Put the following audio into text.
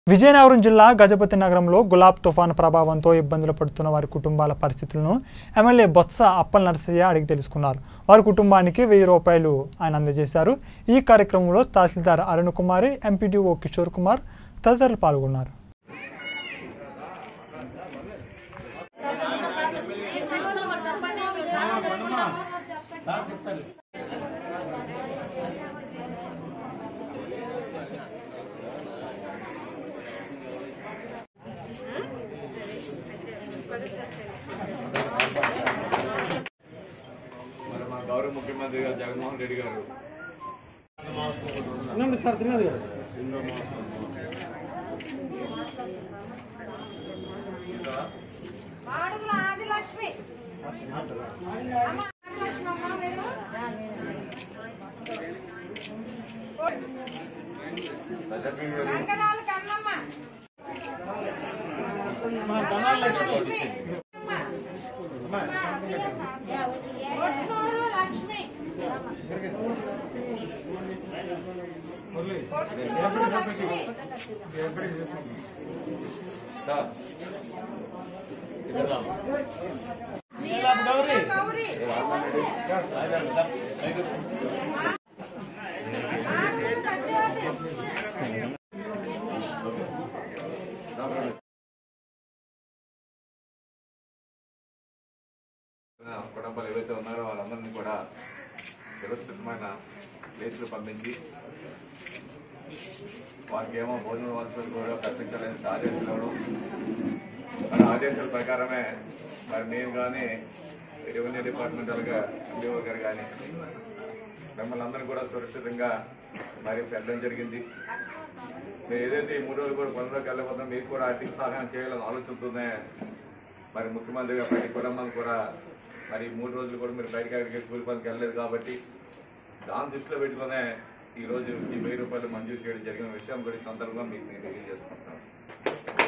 విజయనగరం జిల్లా గజపతి నగరంలో గులాబ్ తుఫాను ప్రభావంతో ఇబ్బందులు పడుతున్న వారి కుటుంబాల పరిస్థితులను ఎమ్మెల్యే బొత్స అప్పల్ నరసయ్య అడిగి తెలుసుకున్నారు వారి కుటుంబానికి వెయ్యి రూపాయలు ఆయన అందజేశారు ఈ కార్యక్రమంలో తహసీల్దార్ అరుణ్ కుమారి ఎంపీడీఓ కిషోర్ కుమార్ తదితరులు పాల్గొన్నారు మరి మన గౌరవ ముఖ్యమంత్రి గారు జగన్మోహన్ రెడ్డి గారు మాడుగుల ఆదిలక్ష్మి అమ్మ ఆదిలక్ష్మి అమ్మ మీరు కంకణాలు కన్నమ్మ లక్ష్మి కొట్నూరు లక్ష్మి కొట్నూరు లక్ష్మి గౌరీ మాడుగుల సత్యవతి కుటుంబాలు ఏవైతే ఉన్నారో వాళ్ళందరినీ కూడా సురక్షితమైన ప్లేస్లు పంపించి వారికి ఏమో భోజన వసతులు కూడా కల్పించాలని ఆదేశాలు ఇవ్వడం మరి ఆదేశాల ప్రకారమే మరి నేను కానీ రెవెన్యూ డిపార్ట్మెంటల్గా ఎండిఓ గారు కానీ మిమ్మల్ని అందరూ కూడా సురక్షితంగా మరి పెట్టడం జరిగింది మీరు ఏదైతే ఈ మూడు రోజులు కూడా పనులకు వెళ్ళకపోతే మీకు కూడా ఆర్థిక సహాయం చేయాలని ఆలోచనతోనే మరి ముఖ్యమంత్రిగా ప్రతి కుటుంబం కూడా మరి ఈ మూడు రోజులు కూడా మీరు బయటకి ఎక్కడికి కూలి పనికి వెళ్ళలేదు కాబట్టి దాన్ని దృష్టిలో పెట్టుకునే ఈ రోజు ఈ వెయ్యి రూపాయలు మంజూరు చేయడం జరిగిన విషయం కూడా ఈ సందర్భంగా మీకు నేను తెలియజేసుకుంటాను